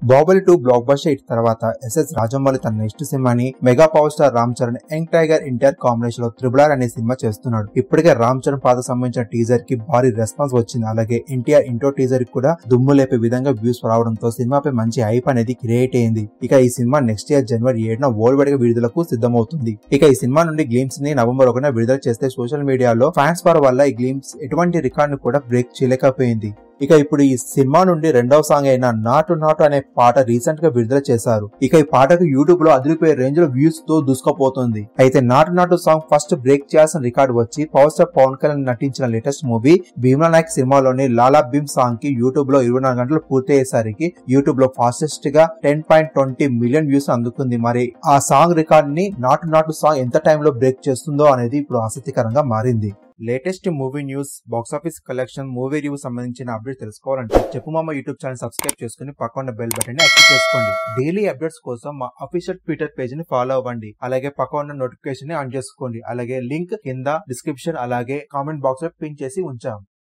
Baahubali two blockbuster hit తర్వాత S S Rajamouli తన next సినిమాని mega power star Ram Charan young tiger NTR combination లో triple R అనే సినిమా చేస్తున్నాడు ఇప్పటికే రామ్ చరణ్ పాత సంబంధించిన టీజర్ కి భారీ రెస్పాన్స్ వచ్చింది అలాగే ఎన్టీఆర్ ఇంటో టీజర్ కి కూడా దుమ్ము లేపే విధంగా వ్యూస్ రావడంతో సినిమాపై మంచి హైప్ అనేది క్రియేట్ అయింది ఇక ఈ సినిమా నెక్స్ట్ ఇయర్ జనవరి ఏడున వరల్డ్ వైడ్ గా విడుదలకు సిద్ధమవుతుంది ఇక ఈ సినిమా నుండి గ్లిమ్స్ ని నవంబర్ ఒకన విడుదల చేస్తే సోషల్ మీడియాలో ఫ్యాన్స్ పవర్ వల్ల ఈ గ్లిమ్స్ ఎటువంటి రికార్డ్ ను కూడా బ్రేక్ చేయలేకపోయింది ఇక ఇప్పుడు ఈ సినిమా నుండి రెండవ సాంగ్ అయిన నాటు నాటు అనే పాట రీసెంట్ గా విడుదల చేశారు ఇక ఈ పాటకు యూట్యూబ్ లో అదిరిపోయే రేంజ్ లో వ్యూస్ తో దూసుకుపోతుంది అయితే Naatu Naatu song first break చేయాల్సిన రికార్డ్ వచ్చి పవర్ స్టార్ పవన్ కళ్యాణ్ నటించిన లేటెస్ట్ మూవీ భీమ్లా నాయక్ సినిమాలోని లాలా భీమ్ సాంగ్ కి యూట్యూబ్ లో ఇరవై నాలుగు గంటలు పూర్తి అయ్యేసరికి యూట్యూబ్ లో ఫాస్టెస్ట్ గా ten point twenty million views అందుకుంది మరి ఆ సాంగ్ రికార్డ్ ని నాటు నాటు సాంగ్ ఎంత టైంలో బ్రేక్ చేస్తుందో అనేది ఇప్పుడు ఆసక్తికరంగా మారింది latest movie news box office collection movie review సంబంధించిన అప్డేట్ తెలుసుకోవాలంటే Cheppu Mama YouTube channel subscribe చేసుకుని పక్కన బెల్ బటన్ ని యాక్టివ్ చేసుకోండి డైలీ అప్డేట్స్ కోసం మా అఫీషియల్ ట్విట్టర్ పేజ్ ని ఫాలో అవ్వండి అలాగే పక్కన నోటిఫికేషన్ ని ఆన్ చేసుకోండి అలాగే లింక్ కింద డిస్క్రిప్షన్ అలాగే కామెంట్ బాక్స్ లో పిన్ చేసి ఉంచాం